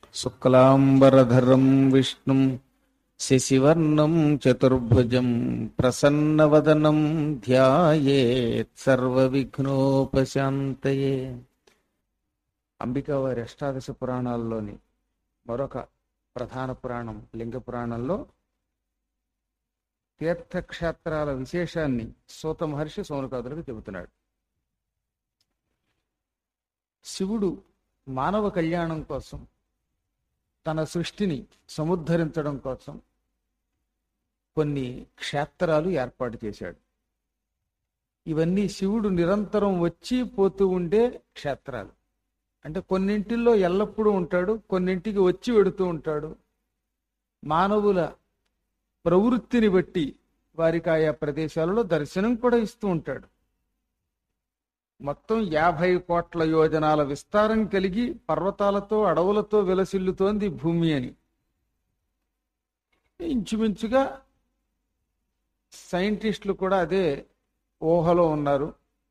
శుక్లాంబరధరం విష్ణుం శశివర్ణం చతుర్భుజం ప్రసన్నవదనం ధ్యాయేత్ సర్వవిఘ్నోపశాంతయే అంబికా వారి అష్టాదశ పురాణాల్లోని మరొక ప్రధాన పురాణం లింగ పురాణంలో తీర్థక్షేత్రాల విశేషాన్ని సూత మహర్షి సోనకాదులకు చెబుతున్నాడు శివుడు మానవ కళ్యాణం కోసం తన సృష్టిని సముద్ధరించడం కోసం కొన్ని క్షేత్రాలు ఏర్పాటు చేశాడు ఇవన్నీ శివుడు నిరంతరం వచ్చి పోతూ ఉండే క్షేత్రాలు అంటే కొన్నింటిల్లో ఎల్లప్పుడూ ఉంటాడు కొన్నింటికి వచ్చి వెడుతూ ఉంటాడు మానవుల ప్రవృత్తిని బట్టి వారికి ఆయా ప్రదేశాలలో దర్శనం కూడా ఇస్తూ ఉంటాడు మొత్తం యాభై కోట్ల యోజనాల విస్తారం కలిగి పర్వతాలతో అడవులతో విలసిల్లుతోంది భూమి అని ఇంచుమించుగా సైంటిస్టులు కూడా అదే ఊహలో ఉన్నారు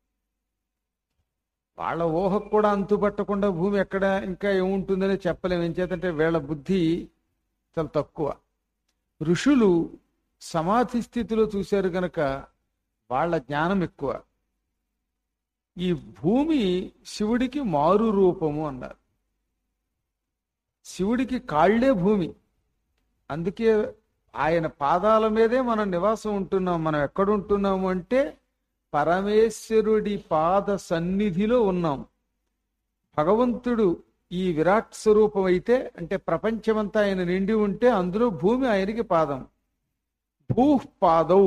వాళ్ళ ఊహకు కూడా అంతుపట్టకుండా భూమి ఎక్కడ ఇంకా ఏముంటుందని చెప్పలేము ఏం చేతంటే వీళ్ళ బుద్ధి చాలా తక్కువ ఋషులు సమాధి స్థితిలో చూశారు గనక వాళ్ళ జ్ఞానం ఎక్కువ ఈ భూమి శివుడికి మారు రూపము అన్నారు శివుడికి కాళ్లే భూమి అందుకే ఆయన పాదాల మీదే మనం నివాసం ఉంటున్నాం మనం ఎక్కడ ఉంటున్నాము అంటే పరమేశ్వరుడి పాద సన్నిధిలో ఉన్నాం భగవంతుడు ఈ విరాట్ స్వరూపం అయితే అంటే ప్రపంచమంతా ఆయన నిండి ఉంటే అందులో భూమి ఆయనకి పాదం భూపాదౌ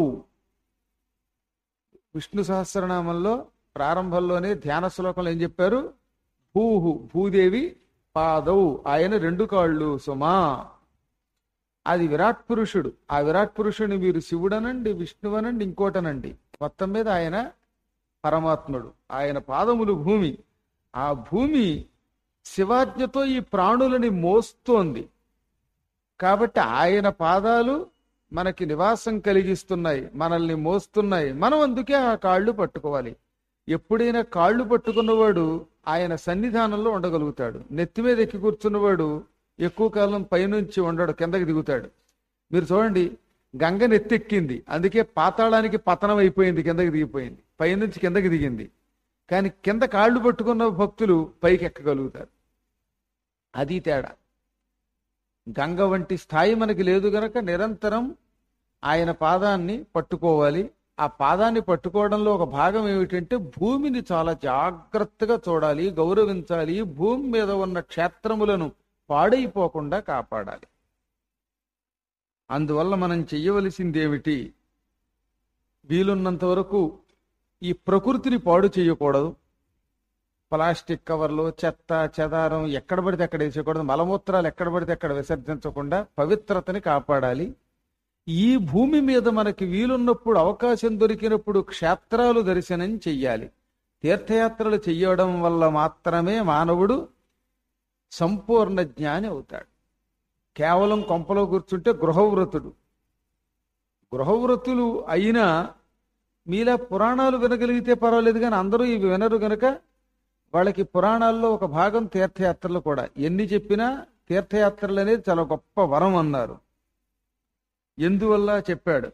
విష్ణు సహస్రనామంలో ప్రారంభంలోనే ధ్యాన శ్లోకంలో ఏం చెప్పారు భూహు భూదేవి పాదౌ ఆయన రెండు కాళ్ళు సుమా అది విరాట్ పురుషుడు ఆ విరాట్ పురుషుడిని మీరు శివుడనండి విష్ణువనండి ఇంకోటనండి మొత్తం మీద ఆయన పరమాత్ముడు ఆయన పాదములు భూమి ఆ భూమి శివాజ్ఞతో ఈ ప్రాణులని మోస్తోంది కాబట్టి ఆయన పాదాలు మనకి నివాసం కలిగిస్తున్నాయి మనల్ని మోస్తున్నాయి మనం అందుకే ఆ కాళ్ళు పట్టుకోవాలి ఎప్పుడైనా కాళ్ళు పట్టుకున్నవాడు ఆయన సన్నిధానంలో ఉండగలుగుతాడు నెత్తి మీద ఎక్కి కూర్చున్నవాడు ఎక్కువ కాలం పైనుంచి ఉండడు కిందకి దిగుతాడు మీరు చూడండి గంగ నెత్తెక్కింది అందుకే పాతాళానికి పతనం అయిపోయింది కిందకి దిగిపోయింది పైనుంచి కిందకి దిగింది కానీ కింద కాళ్ళు పట్టుకున్న భక్తులు పైకి ఎక్కగలుగుతారు అది తేడా గంగ వంటి స్థాయి మనకి లేదు గనక నిరంతరం ఆయన పాదాన్ని పట్టుకోవాలి ఆ పాదాన్ని పట్టుకోవడంలో ఒక భాగం ఏమిటంటే భూమిని చాలా జాగ్రత్తగా చూడాలి గౌరవించాలి భూమి మీద ఉన్న క్షేత్రములను పాడైపోకుండా కాపాడాలి అందువల్ల మనం చెయ్యవలసింది ఏమిటి వీలున్నంత వరకు ఈ ప్రకృతిని పాడు చేయకూడదు ప్లాస్టిక్ కవర్లు చెత్త చెదారం ఎక్కడ పడితే అక్కడ వేసేయకూడదు మలమూత్రాలు ఎక్కడ పడితే అక్కడ విసర్జించకుండా పవిత్రతని కాపాడాలి ఈ భూమి మీద మనకి వీలున్నప్పుడు అవకాశం దొరికినప్పుడు క్షేత్రాలు దర్శనం చెయ్యాలి తీర్థయాత్రలు చెయ్యడం వల్ల మాత్రమే మానవుడు సంపూర్ణ జ్ఞాని అవుతాడు కేవలం కొంపలో కూర్చుంటే గృహవ్రతుడు గృహవ్రతులు అయినా మీలా పురాణాలు వినగలిగితే పర్వాలేదు కానీ అందరూ ఇవి వినరు గనక వాళ్ళకి పురాణాల్లో ఒక భాగం తీర్థయాత్రలు కూడా ఎన్ని చెప్పినా తీర్థయాత్రలు అనేది చాలా గొప్ప వరం అన్నారు ఎందువల్ల చెప్పాడు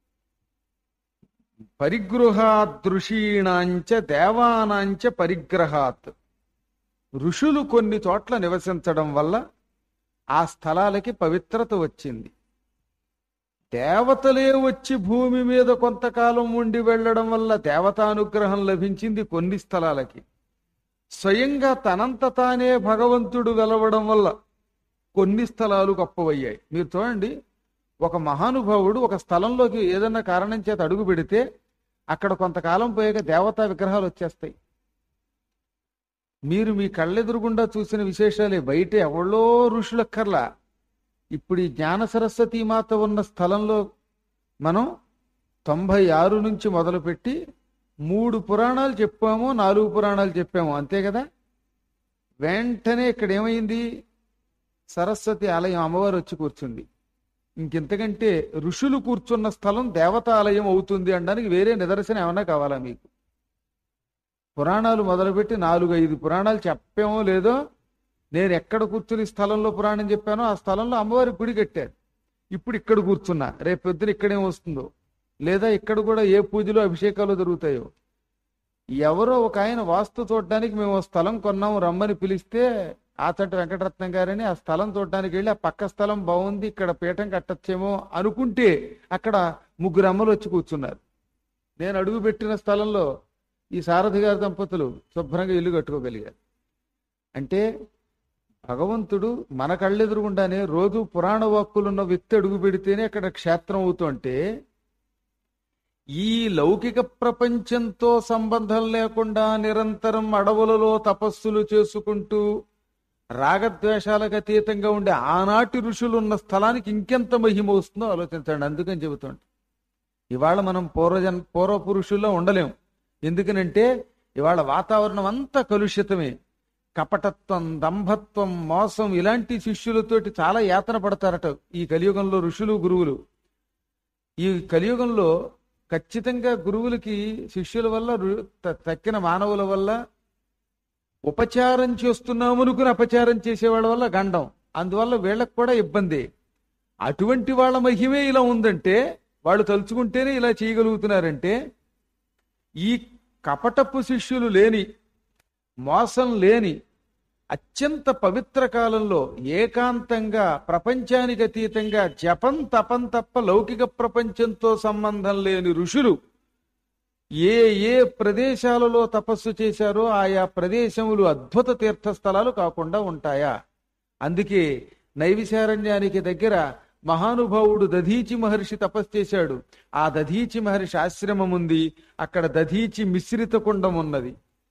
పరిగృహాదృషీణాంచ దేవానాంచ పరిగ్రహాత్ ఋషులు కొన్ని చోట్ల నివసించడం వల్ల ఆ స్థలాలకి పవిత్రత వచ్చింది దేవతలే వచ్చి భూమి మీద కొంతకాలం ఉండి వెళ్ళడం వల్ల దేవతానుగ్రహం లభించింది కొన్ని స్థలాలకి స్వయంగా తనంత తానే భగవంతుడు వెలవడం వల్ల కొన్ని స్థలాలు గొప్పవయ్యాయి మీరు చూడండి ఒక మహానుభావుడు ఒక స్థలంలోకి ఏదన్నా కారణం చేత అడుగు పెడితే అక్కడ కొంతకాలం పోయాక దేవతా విగ్రహాలు వచ్చేస్తాయి మీరు మీ కళ్ళెదురుగుండా చూసిన విశేషాలే బయట ఎవళ్ళో ఋషులక్కర్లా ఇప్పుడు ఈ జ్ఞాన సరస్వతి మాత ఉన్న స్థలంలో మనం తొంభై ఆరు నుంచి మొదలుపెట్టి మూడు పురాణాలు చెప్పాము నాలుగు పురాణాలు చెప్పాము అంతే కదా వెంటనే ఇక్కడ ఏమైంది సరస్వతి ఆలయం అమ్మవారు వచ్చి కూర్చుంది ఇంకెంతకంటే ఋషులు కూర్చున్న స్థలం దేవతాలయం అవుతుంది అనడానికి వేరే నిదర్శనం ఏమన్నా కావాలా మీకు పురాణాలు మొదలుపెట్టి నాలుగు ఐదు పురాణాలు చెప్పామో లేదో నేను ఎక్కడ కూర్చుని స్థలంలో పురాణం చెప్పానో ఆ స్థలంలో అమ్మవారి గుడి కట్టారు ఇప్పుడు ఇక్కడ కూర్చున్నా రేపు పొద్దున ఇక్కడేం వస్తుందో లేదా ఇక్కడ కూడా ఏ పూజలు అభిషేకాలు జరుగుతాయో ఎవరో ఒక ఆయన వాస్తు చూడడానికి మేము ఓ స్థలం కొన్నాము రమ్మని పిలిస్తే ఆచంట వెంకటరత్నం గారని ఆ స్థలం చూడడానికి వెళ్ళి ఆ పక్క స్థలం బాగుంది ఇక్కడ పీఠం కట్టచ్చేమో అనుకుంటే అక్కడ ముగ్గురు అమ్మలు వచ్చి కూర్చున్నారు నేను అడుగు పెట్టిన స్థలంలో ఈ సారథి గారి దంపతులు శుభ్రంగా ఇల్లు కట్టుకోగలిగారు అంటే భగవంతుడు మన కళ్ళెదురుగుండానే రోజు పురాణ వాక్కులున్న వ్యక్తి అడుగు పెడితేనే అక్కడ క్షేత్రం అవుతుంటే ఈ లౌకిక ప్రపంచంతో సంబంధం లేకుండా నిరంతరం అడవులలో తపస్సులు చేసుకుంటూ రాగద్వేషాలకు అతీతంగా ఉండే ఆనాటి ఋషులు ఉన్న స్థలానికి ఇంకెంత మహిమ వస్తుందో ఆలోచించండి అందుకని చెబుతుంట ఇవాళ మనం పూర్వజన్ పూర్వ పురుషుల్లో ఉండలేం ఎందుకనంటే ఇవాళ వాతావరణం అంతా కలుషితమే కపటత్వం దంభత్వం మోసం ఇలాంటి శిష్యులతోటి చాలా యాతన పడతారట ఈ కలియుగంలో ఋషులు గురువులు ఈ కలియుగంలో ఖచ్చితంగా గురువులకి శిష్యుల వల్ల రు- త- తక్కిన మానవుల వల్ల ఉపచారం చేస్తున్నాము అనుకుని అపచారం చేసేవాళ్ళ వల్ల గండం అందువల్ల వీళ్ళకి కూడా ఇబ్బంది అటువంటి వాళ్ళ మహిమే ఇలా ఉందంటే వాళ్ళు తలుచుకుంటేనే ఇలా చేయగలుగుతున్నారంటే ఈ కపటపు శిష్యులు లేని మోసం లేని అత్యంత పవిత్ర కాలంలో ఏకాంతంగా ప్రపంచానికి అతీతంగా జపం తపం తప్ప లౌకిక ప్రపంచంతో సంబంధం లేని ఋషులు ఏ ఏ ప్రదేశాలలో తపస్సు చేశారో ఆయా ప్రదేశములు అద్భుత తీర్థస్థలాలు కాకుండా ఉంటాయా అందుకే నైవిశారణ్యానికి దగ్గర మహానుభావుడు దధీచి మహర్షి తపస్సు చేశాడు ఆ దధీచి మహర్షి ఆశ్రమం ఉంది అక్కడ దధీచి మిశ్రిత కుండం ఉన్నది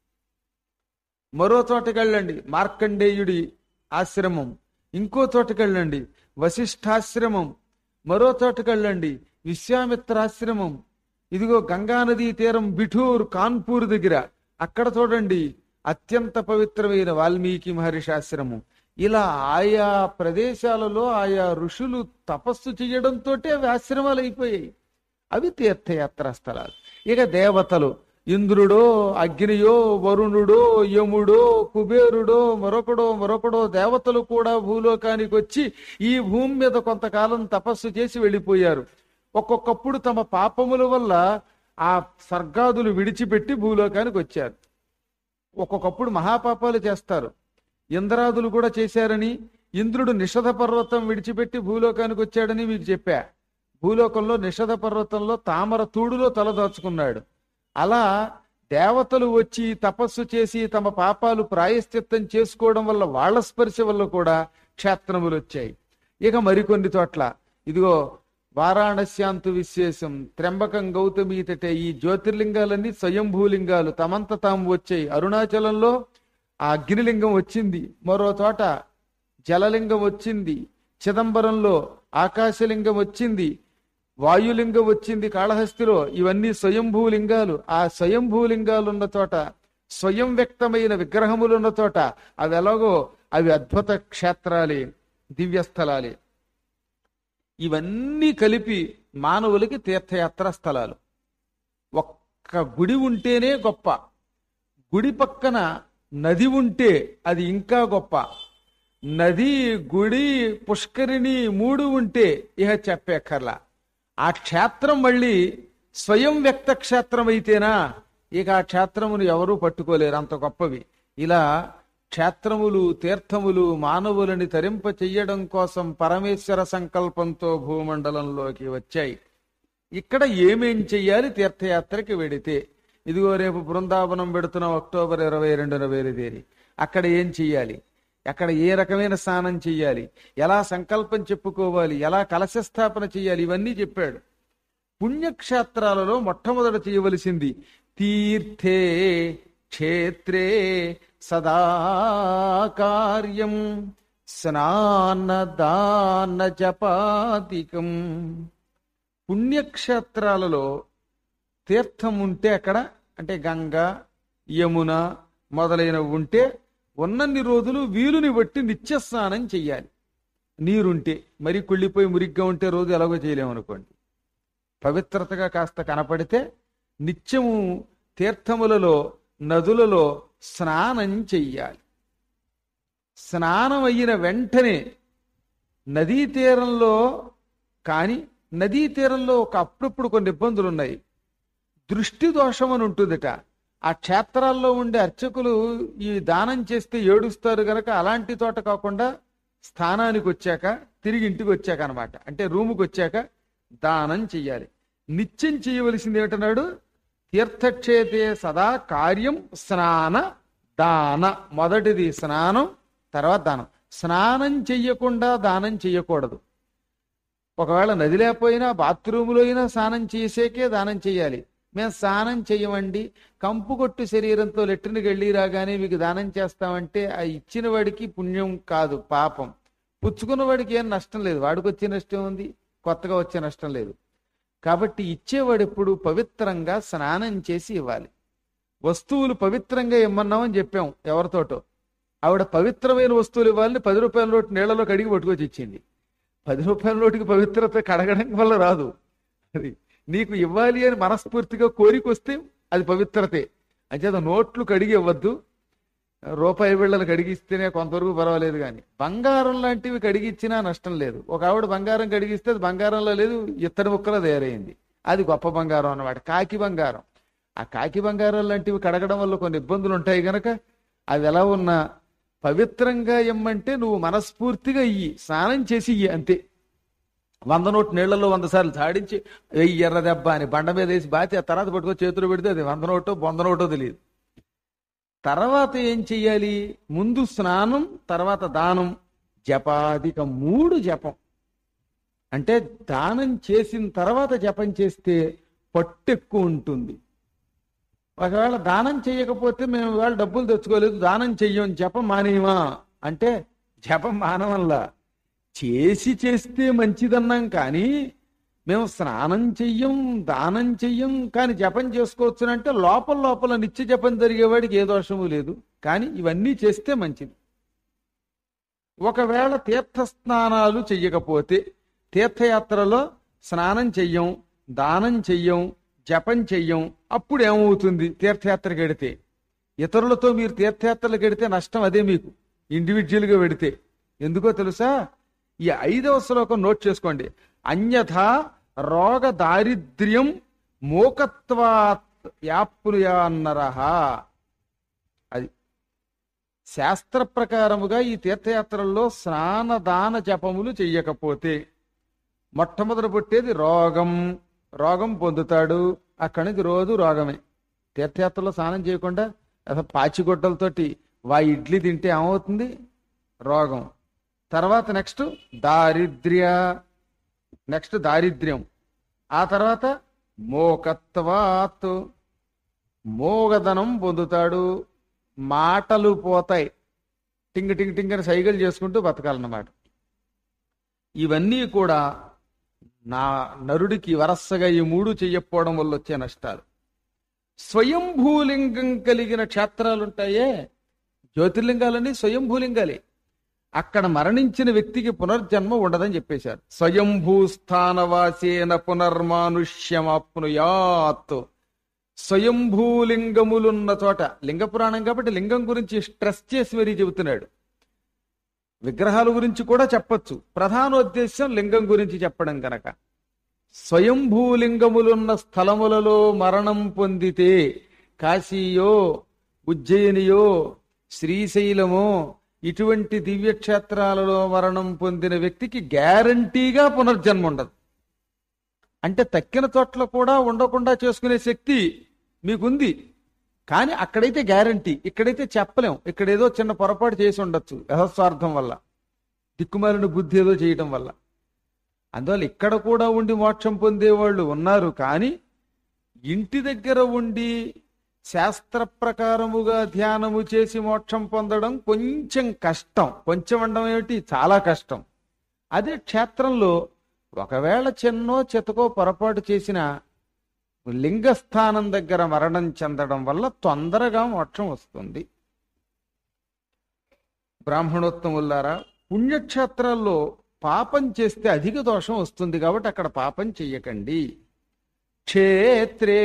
మరో చోటకి వెళ్ళండి మార్కండేయుడి ఆశ్రమం ఇంకో చోటకి వెళ్ళండి వశిష్ఠాశ్రమం మరో చోటకి వెళ్ళండి విశ్వామిత్రాశ్రమం ఇదిగో గంగానదీ తీరం బిఠూర్ కాన్పూర్ దగ్గర అక్కడ చూడండి అత్యంత పవిత్రమైన వాల్మీకి మహర్షి ఆశ్రమం ఇలా ఆయా ప్రదేశాలలో ఆయా ఋషులు తపస్సు చేయడంతో అవి ఆశ్రమాలు అయిపోయాయి అవి తీర్థయాత్రా స్థలాలు ఇక దేవతలు ఇంద్రుడో అగ్నియో వరుణుడో యముడో కుబేరుడో మరొకడో మరొకడో దేవతలు కూడా భూలోకానికి వచ్చి ఈ భూమి మీద కొంతకాలం తపస్సు చేసి వెళ్ళిపోయారు ఒక్కొక్కప్పుడు తమ పాపముల వల్ల ఆ సర్గాదులు విడిచిపెట్టి భూలోకానికి వచ్చారు ఒక్కొక్కప్పుడు మహాపాపాలు చేస్తారు ఇంద్రాదులు కూడా చేశారని ఇంద్రుడు నిషధ పర్వతం విడిచిపెట్టి భూలోకానికి వచ్చాడని మీకు చెప్పా భూలోకంలో నిషధ పర్వతంలో తామర తూడులో తలదాచుకున్నాడు అలా దేవతలు వచ్చి తపస్సు చేసి తమ పాపాలు ప్రాయశ్చిత్తం చేసుకోవడం వల్ల వాళ్ళ స్పర్శ వల్ల కూడా క్షేత్రములు వచ్చాయి ఇక మరికొన్ని చోట్ల ఇదిగో వారాణస్యాంతు విశేషం త్ర్యంబకం గౌతమి తటే ఈ జ్యోతిర్లింగాలన్నీ స్వయంభూలింగాలు తమంత తాము వచ్చాయి అరుణాచలంలో ఆ అగ్నిలింగం వచ్చింది మరో చోట జలలింగం వచ్చింది చిదంబరంలో ఆకాశలింగం వచ్చింది వాయులింగం వచ్చింది కాళహస్తిలో ఇవన్నీ స్వయంభూలింగాలు ఆ స్వయంభూలింగాలు ఉన్న చోట స్వయం వ్యక్తమైన విగ్రహములు ఉన్న చోట అవి ఎలాగో అవి అద్భుత క్షేత్రాలే దివ్యస్థలాలే ఇవన్నీ కలిపి మానవులకి తీర్థయాత్ర స్థలాలు ఒక్క గుడి ఉంటేనే గొప్ప గుడి పక్కన నది ఉంటే అది ఇంకా గొప్ప నది గుడి పుష్కరిణి మూడు ఉంటే ఇహ చెప్పేక్కర్లా ఆ క్షేత్రం మళ్ళీ స్వయం వ్యక్త క్షేత్రం అయితేనా ఇక ఆ క్షేత్రమును ఎవరూ పట్టుకోలేరు అంత గొప్పవి ఇలా క్షేత్రములు తీర్థములు మానవులని తరింప చెయ్యడం కోసం పరమేశ్వర సంకల్పంతో భూమండలంలోకి వచ్చాయి ఇక్కడ ఏమేం చెయ్యాలి తీర్థయాత్రకి వెడితే ఇదిగో రేపు బృందావనం పెడుతున్నాం అక్టోబర్ ఇరవై రెండున బయలుదేరి అక్కడ ఏం చెయ్యాలి అక్కడ ఏ రకమైన స్నానం చెయ్యాలి ఎలా సంకల్పం చెప్పుకోవాలి ఎలా కలశ స్థాపన చెయ్యాలి ఇవన్నీ చెప్పాడు పుణ్యక్షేత్రాలలో మొట్టమొదట చేయవలసింది తీర్థే క్షేత్రే సదా కార్యం స్నాన దాన జపాదికం పుణ్యక్షేత్రాలలో తీర్థం ఉంటే అక్కడ అంటే గంగ యమున మొదలైనవి ఉంటే ఉన్నన్ని రోజులు వీలుని బట్టి నిత్య స్నానం చెయ్యాలి నీరుంటే మరి కుళ్ళిపోయి మురిగ్గా ఉంటే రోజు ఎలాగో చేయలేమనుకోండి పవిత్రతగా కాస్త కనపడితే నిత్యము తీర్థములలో నదులలో స్నానం చెయ్యాలి స్నానం అయిన వెంటనే నదీ తీరంలో కానీ నదీ తీరంలో ఒక అప్పుడప్పుడు కొన్ని ఇబ్బందులు ఉన్నాయి దృష్టి దోషం అని ఉంటుందట ఆ క్షేత్రాల్లో ఉండే అర్చకులు ఈ దానం చేస్తే ఏడుస్తారు గనక అలాంటి తోట కాకుండా స్థానానికి వచ్చాక తిరిగి ఇంటికి వచ్చాక అనమాట అంటే రూముకి వచ్చాక దానం చెయ్యాలి నిత్యం చేయవలసింది ఏమిటన్నాడు తీర్థక్షేత్రే సదా కార్యం స్నాన దాన మొదటిది స్నానం తర్వాత దానం స్నానం చెయ్యకుండా దానం చెయ్యకూడదు ఒకవేళ నది లేకపోయినా బాత్రూములో అయినా స్నానం చేసేకే దానం చెయ్యాలి మేము స్నానం చెయ్యమండి కంపు కొట్టు శరీరంతో లెట్రినికి వెళ్ళి రాగానే మీకు దానం చేస్తామంటే ఆ ఇచ్చిన వాడికి పుణ్యం కాదు పాపం పుచ్చుకున్న వాడికి ఏం నష్టం లేదు వాడికి వచ్చే నష్టం ఉంది కొత్తగా వచ్చే నష్టం లేదు కాబట్టి ఇచ్చేవాడు ఎప్పుడు పవిత్రంగా స్నానం చేసి ఇవ్వాలి వస్తువులు పవిత్రంగా ఇమ్మన్నామని చెప్పాం ఎవరితోటో ఆవిడ పవిత్రమైన వస్తువులు ఇవ్వాలని పది రూపాయల నోటు నీళ్లలో కడిగి పట్టుకొచ్చి ఇచ్చింది పది రూపాయల నోటికి పవిత్రత కడగడం వల్ల రాదు అది నీకు ఇవ్వాలి అని మనస్ఫూర్తిగా కోరిక వస్తే అది పవిత్రతే అంచేత నోట్లు కడిగి ఇవ్వద్దు రూపాయి బిళ్ళలు కడిగిస్తేనే కొంతవరకు పర్వాలేదు కానీ బంగారం లాంటివి కడిగిచ్చినా నష్టం లేదు ఒక ఆవిడ బంగారం కడిగిస్తే అది బంగారంలో లేదు ఇత్తడి ముక్కలో తయారైంది అది గొప్ప బంగారం అన్నమాట కాకి బంగారం ఆ కాకి బంగారం లాంటివి కడగడం వల్ల కొన్ని ఇబ్బందులు ఉంటాయి గనక అవి ఎలా ఉన్నా పవిత్రంగా ఇమ్మంటే నువ్వు మనస్ఫూర్తిగా ఇయ్యి స్నానం చేసి ఇయ్యి అంతే వంద నోటు నీళ్లలో వంద సార్లు తాడించి వెయ్యి ఎర్ర దెబ్బ అని బండ మీద వేసి బాతి ఆ తర్వాత పట్టుకొని చేతులు పెడితే అది వంద నోటో బొంద నోటో తెలియదు తర్వాత ఏం చెయ్యాలి ముందు స్నానం తర్వాత దానం జపాధిక మూడు జపం అంటే దానం చేసిన తర్వాత జపం చేస్తే పట్టు ఎక్కువ ఉంటుంది ఒకవేళ దానం చేయకపోతే మేము ఇవాళ డబ్బులు తెచ్చుకోలేదు దానం చెయ్యం జపం మానేయమా అంటే జపం మానవల్లా చేసి చేస్తే మంచిదన్నాం కానీ మేము స్నానం చెయ్యం దానం చెయ్యం కానీ జపం చేసుకోవచ్చు అంటే లోపల లోపల నిత్య జపం జరిగేవాడికి ఏ దోషము లేదు కానీ ఇవన్నీ చేస్తే మంచిది ఒకవేళ తీర్థ స్నానాలు చెయ్యకపోతే తీర్థయాత్రలో స్నానం చెయ్యం దానం చెయ్యం జపం చెయ్యం అప్పుడు ఏమవుతుంది తీర్థయాత్రకు వెడితే ఇతరులతో మీరు తీర్థయాత్రలకు వెడితే నష్టం అదే మీకు ఇండివిజువల్గా వెడితే ఎందుకో తెలుసా ఈ ఐదవ శ్లోకం నోట్ చేసుకోండి అన్యథా రోగ దారిద్ర్యం మోకత్వాత్ యాప్నుయాన్నరహ అది శాస్త్ర ప్రకారముగా ఈ తీర్థయాత్రల్లో స్నాన దాన జపములు చెయ్యకపోతే మొట్టమొదట పుట్టేది రోగం రోగం పొందుతాడు అక్కడి నుంచి రోజు రోగమే తీర్థయాత్రలో స్నానం చేయకుండా అసలు పాచిగొడ్డలతోటి వా ఇడ్లీ తింటే ఏమవుతుంది రోగం తర్వాత నెక్స్ట్ దారిద్ర్య నెక్స్ట్ దారిద్ర్యం ఆ తర్వాత మోకత్వాత్ మోగధనం పొందుతాడు మాటలు పోతాయి టింగ్ టింగ్ టింగ్ అని సైకిల్ చేసుకుంటూ బతకాలన్నమాట ఇవన్నీ కూడా నా నరుడికి వరసగా ఈ మూడు చెయ్యకపోవడం వల్ల వచ్చే నష్టాలు స్వయంభూలింగం కలిగిన క్షేత్రాలుంటాయే జ్యోతిర్లింగాలన్నీ స్వయంభూలింగాలే అక్కడ మరణించిన వ్యక్తికి పునర్జన్మ ఉండదని చెప్పేశారు స్వయంభూ స్థానవాసేన పునర్మానుష్యమాప్నుయాత్ స్వయంభూలింగములున్న చోట లింగ పురాణం కాబట్టి లింగం గురించి స్ట్రెస్ చేసి మరీ చెబుతున్నాడు విగ్రహాల గురించి కూడా చెప్పొచ్చు ప్రధానోద్దేశం లింగం గురించి చెప్పడం కనుక స్వయంభూలింగములున్న స్థలములలో మరణం పొందితే కాశీయో ఉజ్జయినియో శ్రీశైలమో ఇటువంటి దివ్యక్షేత్రాలలో మరణం పొందిన వ్యక్తికి గ్యారంటీగా పునర్జన్మ ఉండదు అంటే తక్కిన చోట్ల కూడా ఉండకుండా చేసుకునే శక్తి మీకుంది కానీ అక్కడైతే గ్యారంటీ ఇక్కడైతే చెప్పలేం ఇక్కడ ఏదో చిన్న పొరపాటు చేసి ఉండొచ్చు యథస్వార్థం వల్ల దిక్కుమాలిన బుద్ధి ఏదో చేయటం వల్ల అందువల్ల ఇక్కడ కూడా ఉండి మోక్షం పొందేవాళ్ళు ఉన్నారు కానీ ఇంటి దగ్గర ఉండి శాస్త్ర ప్రకారముగా ధ్యానము చేసి మోక్షం పొందడం కొంచెం కష్టం కొంచెం అనడం ఏమిటి చాలా కష్టం అదే క్షేత్రంలో ఒకవేళ చిన్నో చితకో పొరపాటు చేసిన లింగస్థానం దగ్గర మరణం చెందడం వల్ల తొందరగా మోక్షం వస్తుంది బ్రాహ్మణోత్తములారా పుణ్యక్షేత్రాల్లో పాపం చేస్తే అధిక దోషం వస్తుంది కాబట్టి అక్కడ పాపం చెయ్యకండి క్షేత్రే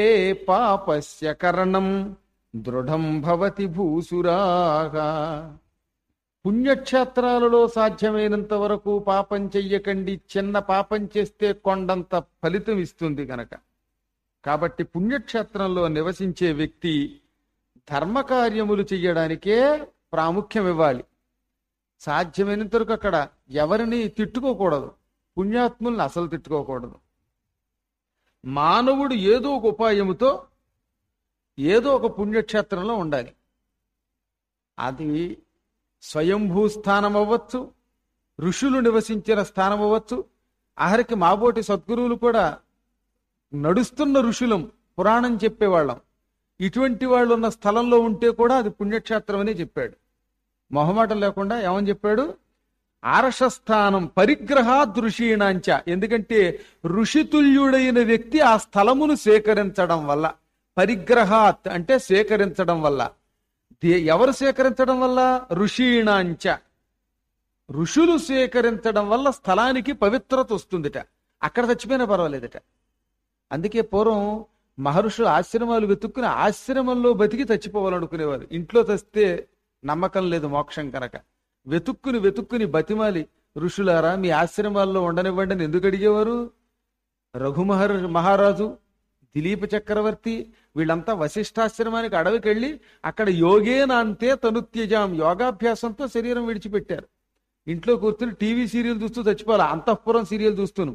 పాపస్య కరణం దృఢం భవతి భూసురాగా పుణ్యక్షేత్రాలలో సాధ్యమైనంత వరకు పాపం చెయ్యకండి చిన్న పాపం చేస్తే కొండంత ఫలితం ఇస్తుంది గనక కాబట్టి పుణ్యక్షేత్రంలో నివసించే వ్యక్తి ధర్మకార్యములు చెయ్యడానికే ప్రాముఖ్యం ఇవ్వాలి సాధ్యమైనంత వరకు అక్కడ ఎవరిని తిట్టుకోకూడదు పుణ్యాత్ముల్ని అసలు తిట్టుకోకూడదు మానవుడు ఏదో ఒక ఉపాయముతో ఏదో ఒక పుణ్యక్షేత్రంలో ఉండాలి అది స్వయంభూ స్థానం అవ్వచ్చు ఋషులు నివసించిన స్థానం అవ్వచ్చు ఆఖరికి మాబోటి సద్గురువులు కూడా నడుస్తున్న ఋషులం పురాణం చెప్పేవాళ్ళం ఇటువంటి వాళ్ళు ఉన్న స్థలంలో ఉంటే కూడా అది పుణ్యక్షేత్రం అని చెప్పాడు మొహమాటం లేకుండా ఏమని చెప్పాడు ఆర్షస్థానం పరిగ్రహాదృషీణాంచ ఎందుకంటే ఋషితుల్యుడైన వ్యక్తి ఆ స్థలమును సేకరించడం వల్ల పరిగ్రహాత్ అంటే సేకరించడం వల్ల దే- ఎవరు సేకరించడం వల్ల ఋషీణాంచ ఋషులు సేకరించడం వల్ల స్థలానికి పవిత్రత వస్తుందిట అక్కడ చచ్చిపోయినా పర్వాలేదట అందుకే పూర్వం మహర్షులు ఆశ్రమాలు వెతుక్కుని ఆశ్రమంలో బతికి చచ్చిపోవాలనుకునేవారు ఇంట్లో తెస్తే నమ్మకం లేదు మోక్షం కనుక వెతుక్కుని వెతుక్కుని బతిమాలి ఋషులారా మీ ఆశ్రమాల్లో ఉండనివ్వండి అని ఎందుకు అడిగేవారు రఘుమహర్ మహారాజు దిలీప చక్రవర్తి వీళ్ళంతా వశిష్ఠాశ్రమానికి అడవికి వెళ్ళి అక్కడ యోగేనాంతే తనుత్యజాం యోగాభ్యాసంతో శరీరం విడిచిపెట్టారు ఇంట్లో కూర్చుని టీవీ సీరియల్ చూస్తూ చచ్చిపోవాలి అంతఃపురం సీరియల్ చూస్తూను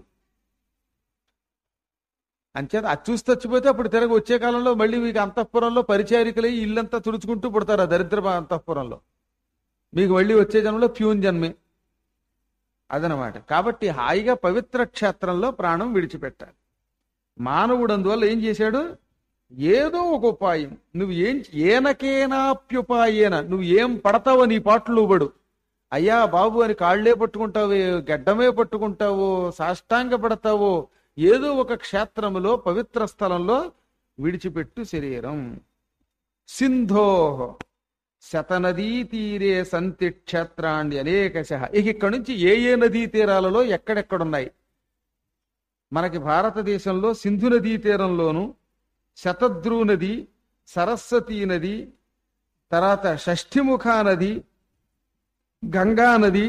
అంచేత అది చూసి చచ్చిపోతే అప్పుడు తిరగ వచ్చే కాలంలో మళ్ళీ మీకు అంతఃపురంలో పరిచారికలై ఇల్లంతా తుడుచుకుంటూ పుడతారు ఆ దరిద్ర అంతఃపురంలో మీకు మళ్ళీ వచ్చే జన్మలో ప్యూన్ జన్మే అదనమాట కాబట్టి హాయిగా పవిత్ర క్షేత్రంలో ప్రాణం విడిచిపెట్టాలి మానవుడు అందువల్ల ఏం చేశాడు ఏదో ఒక ఉపాయం నువ్వు ఏం ఏనకేనాప్యుపాయేన నువ్వు ఏం పడతావో నీ పాటలు పడు అయ్యా బాబు అని కాళ్లే పట్టుకుంటావో గడ్డమే పట్టుకుంటావో సాష్టాంగ పడతావో ఏదో ఒక క్షేత్రములో పవిత్ర స్థలంలో విడిచిపెట్టు శరీరం సింధో శతనదీ తీరే సంతి క్షేత్రాండి అనేకశ ఇక ఇక్కడ నుంచి ఏ ఏ నదీ తీరాలలో ఎక్కడెక్కడున్నాయి మనకి భారతదేశంలో సింధు నదీ తీరంలోను శతద్రు నది సరస్వతీ నది తర్వాత షష్ఠిముఖా నది గంగా నది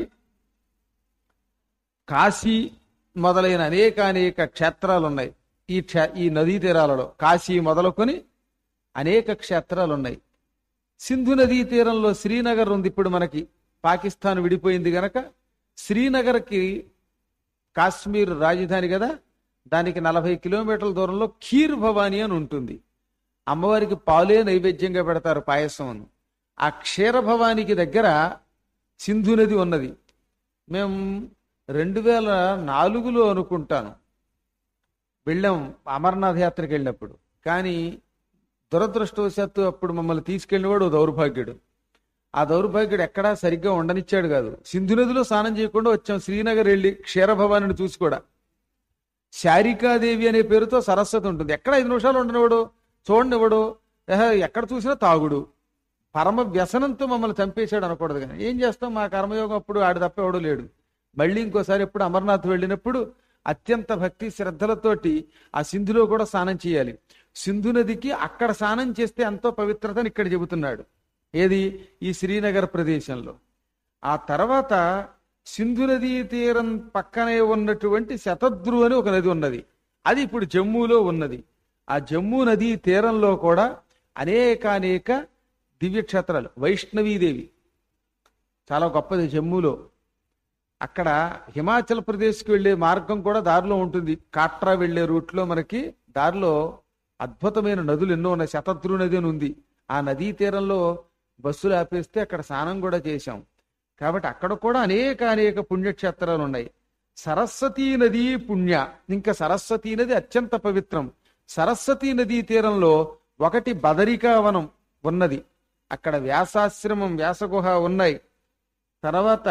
కాశీ మొదలైన అనేక అనేక క్షేత్రాలు ఉన్నాయి ఈ క్షే ఈ నదీ తీరాలలో కాశీ మొదలుకొని అనేక క్షేత్రాలు ఉన్నాయి సింధు నదీ తీరంలో శ్రీనగర్ ఉంది ఇప్పుడు మనకి పాకిస్తాన్ విడిపోయింది గనక శ్రీనగర్కి కాశ్మీర్ రాజధాని కదా దానికి నలభై కిలోమీటర్ల దూరంలో ఖీర్ భవానీ అని ఉంటుంది అమ్మవారికి పాలే నైవేద్యంగా పెడతారు పాయసం అని ఆ క్షీర భవానికి దగ్గర సింధు నది ఉన్నది మేము రెండు వేల నాలుగులో అనుకుంటాను వెళ్ళాం అమర్నాథ్ యాత్రకి వెళ్ళినప్పుడు కానీ దురదృష్టవశాత్తు అప్పుడు మమ్మల్ని తీసుకెళ్ళినవాడు ఓ దౌర్భాగ్యుడు ఆ దౌర్భాగ్యుడు ఎక్కడా సరిగ్గా ఉండనిచ్చాడు కాదు సింధు నదిలో స్నానం చేయకుండా వచ్చాం శ్రీనగర్ వెళ్ళి క్షీరభవానిని చూసి కూడా శారికాదేవి అనే పేరుతో సరస్వతి ఉంటుంది ఎక్కడ ఐదు నిమిషాలు ఉండనివాడు చూడనివ్వడు ఏహ, ఎక్కడ చూసినా తాగుడు పరమ వ్యసనంతో మమ్మల్ని చంపేశాడు అనకూడదు కానీ ఏం చేస్తాం మా కర్మయోగం అప్పుడు ఆడి తప్ప ఎవడు లేడు మళ్ళీ ఇంకోసారి ఎప్పుడు అమర్నాథ్ వెళ్ళినప్పుడు అత్యంత భక్తి శ్రద్ధలతోటి ఆ సింధులో కూడా స్నానం చేయాలి సింధు నదికి అక్కడ స్నానం చేస్తే ఎంతో పవిత్రతని ఇక్కడ చెబుతున్నాడు ఏది ఈ శ్రీనగర్ ప్రదేశంలో ఆ తర్వాత సింధు నదీ తీరం పక్కనే ఉన్నటువంటి శతద్రు అని ఒక నది ఉన్నది అది ఇప్పుడు జమ్మూలో ఉన్నది ఆ జమ్మూ నదీ తీరంలో కూడా అనేకానేక దివ్యక్షేత్రాలు వైష్ణవీదేవి చాలా గొప్పది జమ్మూలో అక్కడ హిమాచల్ ప్రదేశ్కి వెళ్ళే మార్గం కూడా దారిలో ఉంటుంది కాట్రా వెళ్ళే రూట్లో మనకి దారిలో అద్భుతమైన నదులు ఎన్నో ఉన్నాయి శతద్రు నది అని ఉంది ఆ నదీ తీరంలో బస్సులు ఆపేస్తే అక్కడ స్నానం కూడా చేశాం కాబట్టి అక్కడ కూడా అనేక అనేక పుణ్యక్షేత్రాలు ఉన్నాయి సరస్వతీ నది పుణ్య ఇంకా సరస్వతీ నది అత్యంత పవిత్రం సరస్వతీ నదీ తీరంలో ఒకటి బదరికావనం ఉన్నది అక్కడ వ్యాసాశ్రమం వ్యాసగుహ ఉన్నాయి తర్వాత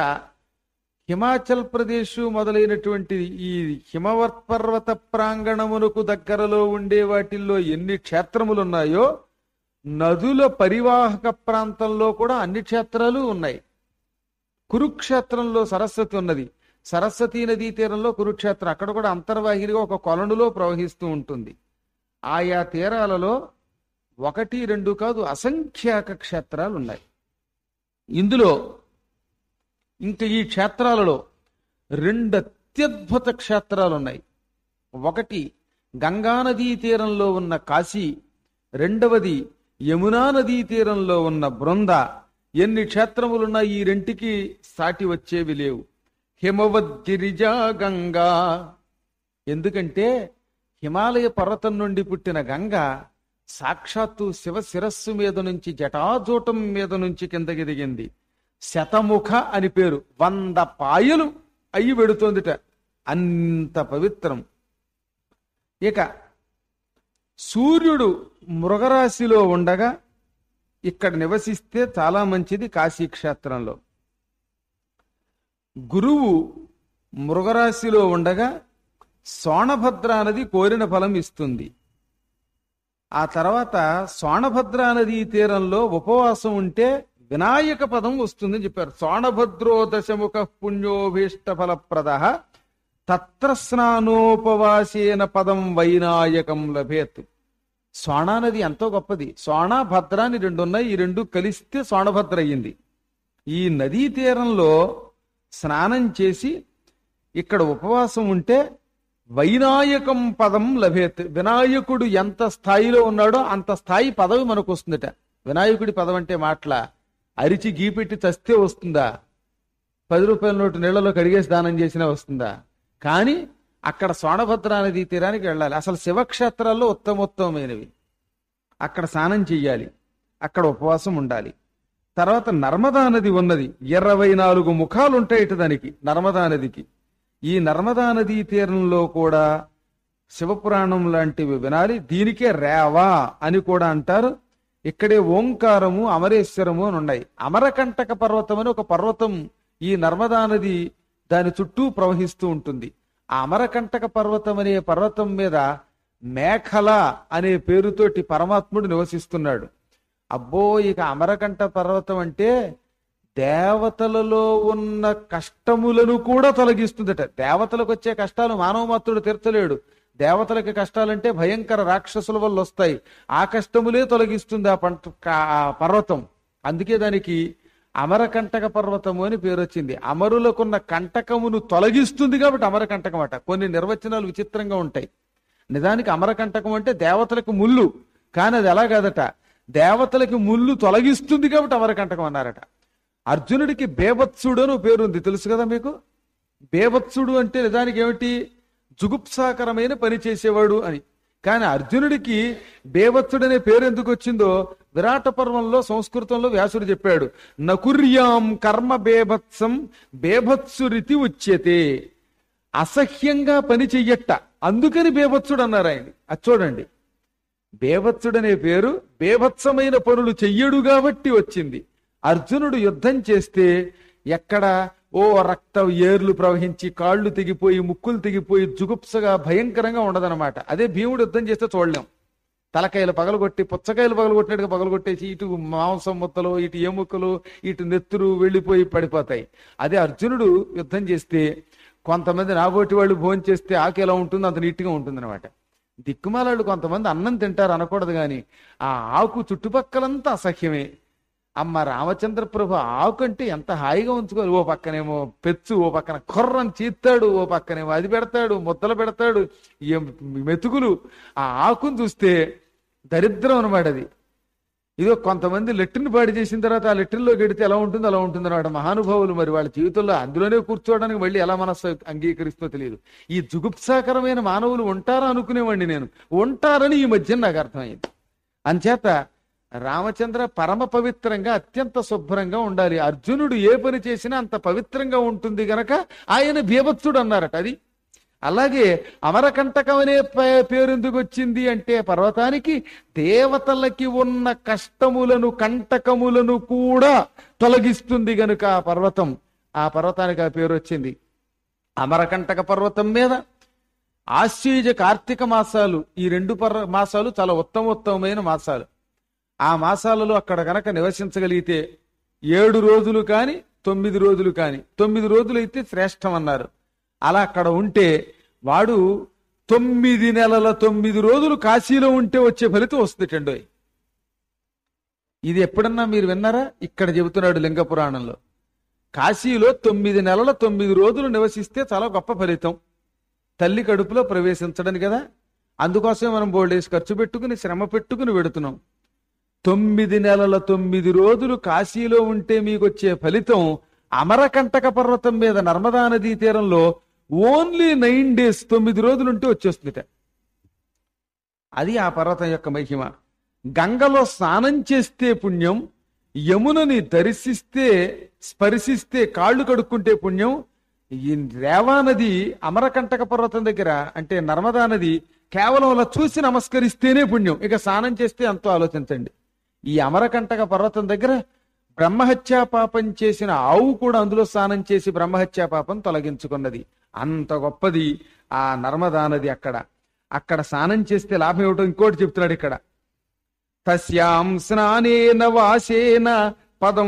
హిమాచల్ ప్రదేశ్ మొదలైనటువంటి ఈ హిమవత్ పర్వత ప్రాంగణమునకు దగ్గరలో ఉండే వాటిల్లో ఎన్ని క్షేత్రములు ఉన్నాయో నదుల పరివాహక ప్రాంతంలో కూడా అన్ని క్షేత్రాలు ఉన్నాయి కురుక్షేత్రంలో సరస్వతి ఉన్నది సరస్వతీ నదీ తీరంలో కురుక్షేత్రం అక్కడ కూడా అంతర్వాహినిగా ఒక కొలనులో ప్రవహిస్తూ ఉంటుంది ఆయా తీరాలలో ఒకటి రెండు కాదు అసంఖ్యాక క్షేత్రాలు ఉన్నాయి ఇందులో ఇంకా ఈ క్షేత్రాలలో రెండు అత్యద్భుత క్షేత్రాలు ఉన్నాయి ఒకటి గంగా నదీ తీరంలో ఉన్న కాశీ రెండవది యమునా నదీ తీరంలో ఉన్న బృంద ఎన్ని క్షేత్రములున్నా ఈ రెంటికి సాటి వచ్చేవి లేవు హిమవద్గిరిజా గంగా ఎందుకంటే హిమాలయ పర్వతం నుండి పుట్టిన గంగ సాక్షాత్తు శివ శిరస్సు మీద నుంచి జటాజూటం మీద నుంచి కిందకి దిగింది శతముఖ అని పేరు వంద పాయలు అయ్యి వెడుతోందిట అంత పవిత్రం ఇక సూర్యుడు మృగరాశిలో ఉండగా ఇక్కడ నివసిస్తే చాలా మంచిది కాశీ క్షేత్రంలో గురువు మృగరాశిలో ఉండగా సోణభద్ర నది కోరిన ఫలం ఇస్తుంది ఆ తర్వాత సోణభద్ర నదీ తీరంలో ఉపవాసం ఉంటే వినాయక పదం వస్తుందని చెప్పారు సోణభద్రో దశముఖ పుణ్యోభీష్ట ఫలప్రద తత్ర స్నానోపవాసేన పదం వైనాయకం లభేత్ సోణా నది ఎంతో గొప్పది సోణ భద్ర అని రెండు ఉన్నాయి ఈ రెండు కలిస్తే సోణభద్ర అయ్యింది ఈ నదీ తీరంలో స్నానం చేసి ఇక్కడ ఉపవాసం ఉంటే వైనాయకం పదం లభేత్ వినాయకుడు ఎంత స్థాయిలో ఉన్నాడో అంత స్థాయి పదవి మనకు వస్తుందట వినాయకుడి పదం అంటే మాటల అరిచి గీపెట్టి చస్తే వస్తుందా పది రూపాయల నోటు నీళ్లలో కడిగేసి దానం చేసినా వస్తుందా కానీ అక్కడ సోణభద్ర నదీ తీరానికి వెళ్ళాలి అసలు శివక్షేత్రాల్లో ఉత్తమోత్తమైనవి అక్కడ స్నానం చెయ్యాలి అక్కడ ఉపవాసం ఉండాలి తర్వాత నర్మదా నది ఉన్నది ఇరవై నాలుగు ముఖాలు ఉంటాయిట దానికి నర్మదా నదికి ఈ నర్మదా నదీ తీరంలో కూడా శివపురాణం లాంటివి వినాలి దీనికే రేవా అని కూడా అంటారు ఇక్కడే ఓంకారము అమరేశ్వరము అని ఉన్నాయి అమరకంటక పర్వతం అని ఒక పర్వతం ఈ నర్మదా నది దాని చుట్టూ ప్రవహిస్తూ ఉంటుంది ఆ అమరకంటక పర్వతం అనే పర్వతం మీద మేఖల అనే పేరుతోటి పరమాత్ముడు నివసిస్తున్నాడు అబ్బో ఇక అమరకంట పర్వతం అంటే దేవతలలో ఉన్న కష్టములను కూడా తొలగిస్తుందట దేవతలకు వచ్చే కష్టాలు మానవ మాత్రుడు తీర్చలేడు దేవతలకి కష్టాలంటే భయంకర రాక్షసుల వల్ల వస్తాయి ఆ కష్టములే తొలగిస్తుంది ఆ పంట ఆ పర్వతం అందుకే దానికి అమరకంటక పర్వతము అని పేరు వచ్చింది అమరులకున్న కంటకమును తొలగిస్తుంది కాబట్టి అమరకంటకం అట కొన్ని నిర్వచనాలు విచిత్రంగా ఉంటాయి నిజానికి అమరకంటకం అంటే దేవతలకు ముళ్ళు కానీ అది ఎలా కాదట దేవతలకి ముళ్ళు తొలగిస్తుంది కాబట్టి అమరకంటకం అన్నారట అర్జునుడికి బేభత్సుడు అని పేరు ఉంది తెలుసు కదా మీకు బేభత్సుడు అంటే నిజానికి ఏమిటి జుగుప్సాకరమైన పని చేసేవాడు అని కానీ అర్జునుడికి బేభత్సుడు అనే పేరు ఎందుకు వచ్చిందో విరాట పర్వంలో సంస్కృతంలో వ్యాసుడు చెప్పాడు నకుర్యాం కర్మ బేభత్సం బేభత్సురితి ఉచ్యతే అసహ్యంగా పని చెయ్యట్ట అందుకని బేభత్సుడు అన్నారు ఆయన అది చూడండి బేభత్సుడనే పేరు బేభత్సమైన పనులు చెయ్యడు కాబట్టి వచ్చింది అర్జునుడు యుద్ధం చేస్తే ఎక్కడ ఓ రక్త ఏర్లు ప్రవహించి కాళ్ళు తెగిపోయి ముక్కులు తెగిపోయి జుగుప్సగా భయంకరంగా ఉండదన్నమాట అదే భీముడు యుద్ధం చేస్తే చూడలేం తలకాయలు పగలగొట్టి పుచ్చకాయలు పగలగొట్టినట్టుగా పగలగొట్టేసి ఇటు మాంసం ముద్దలు ఇటు ఎముకలు ఇటు నెత్తురు వెళ్ళిపోయి పడిపోతాయి అదే అర్జునుడు యుద్ధం చేస్తే కొంతమంది నాబోటి వాళ్ళు భోజనం చేస్తే ఆకు ఎలా ఉంటుంది అంత నీట్గా ఉంటుంది అనమాట దిక్కుమాలాళ్ళు కొంతమంది అన్నం తింటారు అనకూడదు కానీ ఆ ఆకు చుట్టుపక్కలంతా అసహ్యమే అమ్మ రామచంద్ర ప్రభు ఆకు అంటే ఎంత హాయిగా ఉంచుకోవాలి ఓ పక్కనేమో పెచ్చు ఓ పక్కన కొర్రని చీత్తాడు ఓ పక్కనేమో అది పెడతాడు ముద్దలు పెడతాడు ఈ మెతుకులు ఆ ఆకును చూస్తే దరిద్రం అనమాట అది ఇదో కొంతమంది లెట్రిన్ పాడి చేసిన తర్వాత ఆ లెట్రిన్లో గడితే ఎలా ఉంటుందో అలా ఉంటుంది అనమాట మహానుభావులు మరి వాళ్ళ జీవితంలో అందులోనే కూర్చోవడానికి మళ్ళీ ఎలా మనస్సు అంగీకరిస్తో తెలియదు ఈ జుగుప్సాకరమైన మానవులు ఉంటారా అనుకునేవాడిని నేను ఉంటారని ఈ మధ్య నాకు అర్థమైంది అంచేత రామచంద్ర పరమ పవిత్రంగా అత్యంత శుభ్రంగా ఉండాలి అర్జునుడు ఏ పని చేసినా అంత పవిత్రంగా ఉంటుంది గనక ఆయన భీభత్సుడు అన్నారట అది అలాగే అమరకంటకం అనే పే- పేరు ఎందుకు వచ్చింది అంటే పర్వతానికి దేవతలకి ఉన్న కష్టములను కంటకములను కూడా తొలగిస్తుంది గనుక ఆ పర్వతం ఆ పర్వతానికి ఆ పేరు వచ్చింది అమరకంటక పర్వతం మీద ఆశ్వీజ కార్తీక మాసాలు ఈ రెండు పర్వ మాసాలు చాలా ఉత్తమోత్తమైన మాసాలు ఆ మాసాలలో అక్కడ గనక నివసించగలిగితే ఏడు రోజులు కాని తొమ్మిది రోజులు కాని తొమ్మిది రోజులు అయితే శ్రేష్టం అన్నారు అలా అక్కడ ఉంటే వాడు తొమ్మిది నెలల తొమ్మిది రోజులు కాశీలో ఉంటే వచ్చే ఫలితం వస్తుందండి ఇది ఎప్పుడన్నా మీరు విన్నారా ఇక్కడ చెబుతున్నాడు లింగ పురాణంలో కాశీలో తొమ్మిది నెలల తొమ్మిది రోజులు నివసిస్తే చాలా గొప్ప ఫలితం తల్లి కడుపులో ప్రవేశించడని కదా అందుకోసమే మనం బోల్డేసి ఖర్చు పెట్టుకుని శ్రమ పెట్టుకుని పెడుతున్నాం తొమ్మిది నెలల తొమ్మిది రోజులు కాశీలో ఉంటే మీకు వచ్చే ఫలితం అమరకంటక పర్వతం మీద నర్మదా నదీ తీరంలో ఓన్లీ నైన్ డేస్ తొమ్మిది రోజులు ఉంటే వచ్చేస్తుందిట అది ఆ పర్వతం యొక్క మహిమ గంగలో స్నానం చేస్తే పుణ్యం యమునని దర్శిస్తే స్పర్శిస్తే కాళ్ళు కడుక్కుంటే పుణ్యం ఈ రేవా నది అమరకంటక పర్వతం దగ్గర అంటే నర్మదా నది కేవలం అలా చూసి నమస్కరిస్తేనే పుణ్యం ఇక స్నానం చేస్తే ఎంతో ఆలోచించండి ఈ అమరకంటక పర్వతం దగ్గర బ్రహ్మహత్యా పాపం చేసిన ఆవు కూడా అందులో స్నానం చేసి బ్రహ్మహత్యా పాపం తొలగించుకున్నది అంత గొప్పది ఆ నర్మదా నది అక్కడ అక్కడ స్నానం చేస్తే లాభం ఏమిటో ఇంకోటి చెప్తున్నాడు ఇక్కడ తస్యాం స్నానేన వాసేన పదం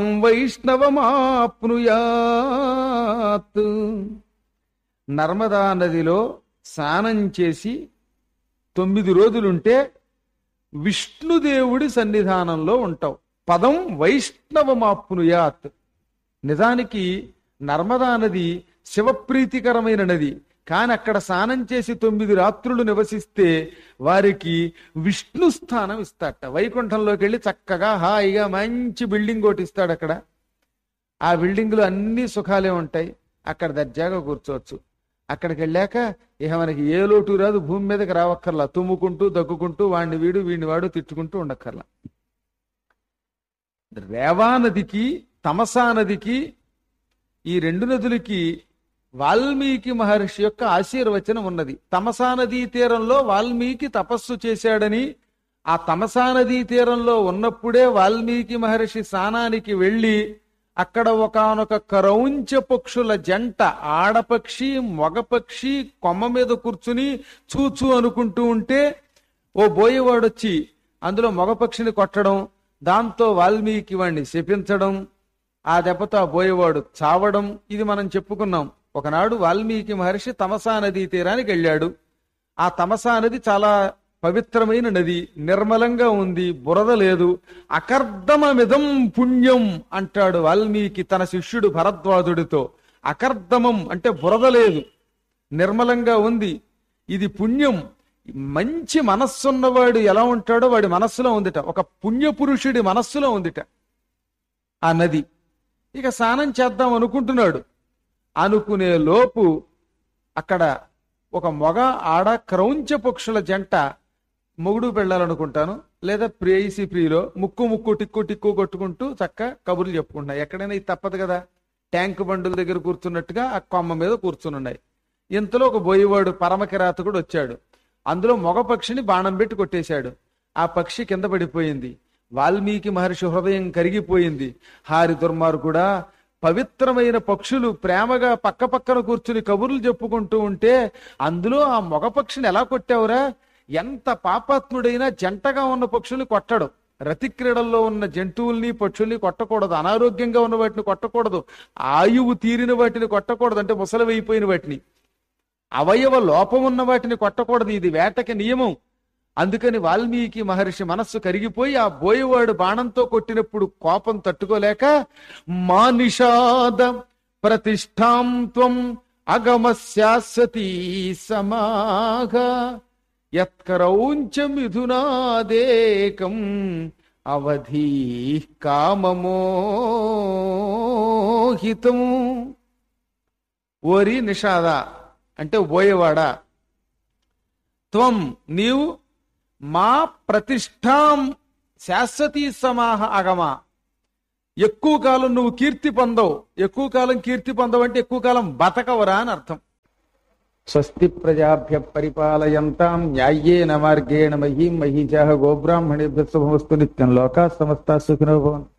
వైష్ణవమాప్నుయాత్ నర్మదా నదిలో స్నానం చేసి తొమ్మిది రోజులుంటే విష్ణుదేవుడి సన్నిధానంలో ఉంటావు పదం వైష్ణవమాప్నుయాత్ నిజానికి నర్మదా నది శివప్రీతికరమైన నది కానీ అక్కడ స్నానం చేసి తొమ్మిది రాత్రులు నివసిస్తే వారికి విష్ణు స్థానం ఇస్తాడట వైకుంఠంలోకి వెళ్ళి చక్కగా హాయిగా మంచి బిల్డింగ్ ఒకటి ఇస్తాడు అక్కడ ఆ బిల్డింగ్ లో అన్ని సుఖాలే ఉంటాయి అక్కడ దర్జాగా కూర్చోవచ్చు అక్కడికి వెళ్ళాక ఇక మనకి ఏ లోటు రాదు భూమి మీదకి రావక్కర్లా తుమ్ముకుంటూ దగ్గుకుంటూ వాడిని వీడు వీడిని వాడు తిట్టుకుంటూ ఉండక్కర్లా రేవా నదికి తమసా నదికి ఈ రెండు నదులకి వాల్మీకి మహర్షి యొక్క ఆశీర్వచనం ఉన్నది తమసా నదీ తీరంలో వాల్మీకి తపస్సు చేశాడని ఆ తమసా నదీ తీరంలో ఉన్నప్పుడే వాల్మీకి మహర్షి స్నానానికి వెళ్ళి అక్కడ ఒకనొక క్రౌంచ పక్షుల జంట ఆడపక్షి మగపక్షి కొమ్మ మీద కూర్చుని చూచు అనుకుంటూ ఉంటే ఓ బోయేవాడొచ్చి అందులో మగపక్షిని కొట్టడం దాంతో వాల్మీకి వాణ్ణి శపించడం ఆ దెబ్బతో ఆ బోయేవాడు చావడం ఇది మనం చెప్పుకున్నాం ఒకనాడు వాల్మీకి మహర్షి తమసా నదీ తీరానికి వెళ్ళాడు ఆ తమసా నది చాలా పవిత్రమైన నది నిర్మలంగా ఉంది బురద లేదు అకర్దమమిదం పుణ్యం అంటాడు వాల్మీకి తన శిష్యుడు భరద్వాజుడితో అకర్దమం అంటే బురద లేదు నిర్మలంగా ఉంది ఇది పుణ్యం మంచి మనస్సున్నవాడు ఎలా ఉంటాడో వాడి మనస్సులో ఉందిట ఒక పుణ్యపురుషుడి మనస్సులో ఉందిట ఆ నది ఇక స్నానం చేద్దాం అనుకుంటున్నాడు అనుకునే లోపు అక్కడ ఒక మొగ ఆడ క్రౌంచ పక్షుల జంట మొగుడు పెళ్ళాలనుకుంటాను లేదా ప్రేయసి ప్రియులో ముక్కు ముక్కు టిక్కు టిక్కు కొట్టుకుంటూ చక్క కబుర్లు చెప్పుకుంటున్నాయి ఎక్కడైనా ఇది తప్పదు కదా ట్యాంక్ బండుల దగ్గర కూర్చున్నట్టుగా ఆ కొమ్మ మీద కూర్చునున్నాయి ఇంతలో ఒక బోయేవాడు పరమకిరాతకుడు వచ్చాడు అందులో మగ పక్షిని బాణం పెట్టి కొట్టేశాడు ఆ పక్షి కింద పడిపోయింది వాల్మీకి మహర్షి హృదయం కరిగిపోయింది హారి దుర్మార్గుడా పవిత్రమైన పక్షులు ప్రేమగా పక్క పక్కన కూర్చుని కబుర్లు చెప్పుకుంటూ ఉంటే అందులో ఆ మగ పక్షిని ఎలా కొట్టావురా ఎంత పాపాత్ముడైనా జంటగా ఉన్న పక్షుల్ని కొట్టడు రతి క్రీడల్లో ఉన్న జంతువుల్ని పక్షుల్ని కొట్టకూడదు అనారోగ్యంగా ఉన్న వాటిని కొట్టకూడదు ఆయువు తీరిన వాటిని కొట్టకూడదు అంటే ముసలవైపోయిన వాటిని అవయవ లోపం ఉన్న వాటిని కొట్టకూడదు ఇది వేటకి నియమం అందుకని వాల్మీకి మహర్షి మనస్సు కరిగిపోయి ఆ బోయవాడు బాణంతో కొట్టినప్పుడు కోపం తట్టుకోలేక మా నిషాద ప్రతిష్టాం త్వం అగమ శాశ్వతీ సమాగ యత్కరౌంచ మిథునాదేకం అవధి కామమోహితం ఓరి నిషాద అంటే బోయేవాడా త్వం నీవు మా ప్రతిష్టాం శాశ్వతీ సమాహ అగమ ఎక్కువ కాలం నువ్వు కీర్తి పొందవు ఎక్కువ కాలం కీర్తి పొందవు అంటే ఎక్కువ కాలం బతకవరా అని అర్థం స్వస్తి ప్రజాభ్య పరిపాలయంతాం న్యాయేన మార్గేణ మహీం మహీజాహ గోబ్రాహ్మణేభ్య శుభమస్తు నిత్యం లోకా సమస్త సుఖినో భవంతు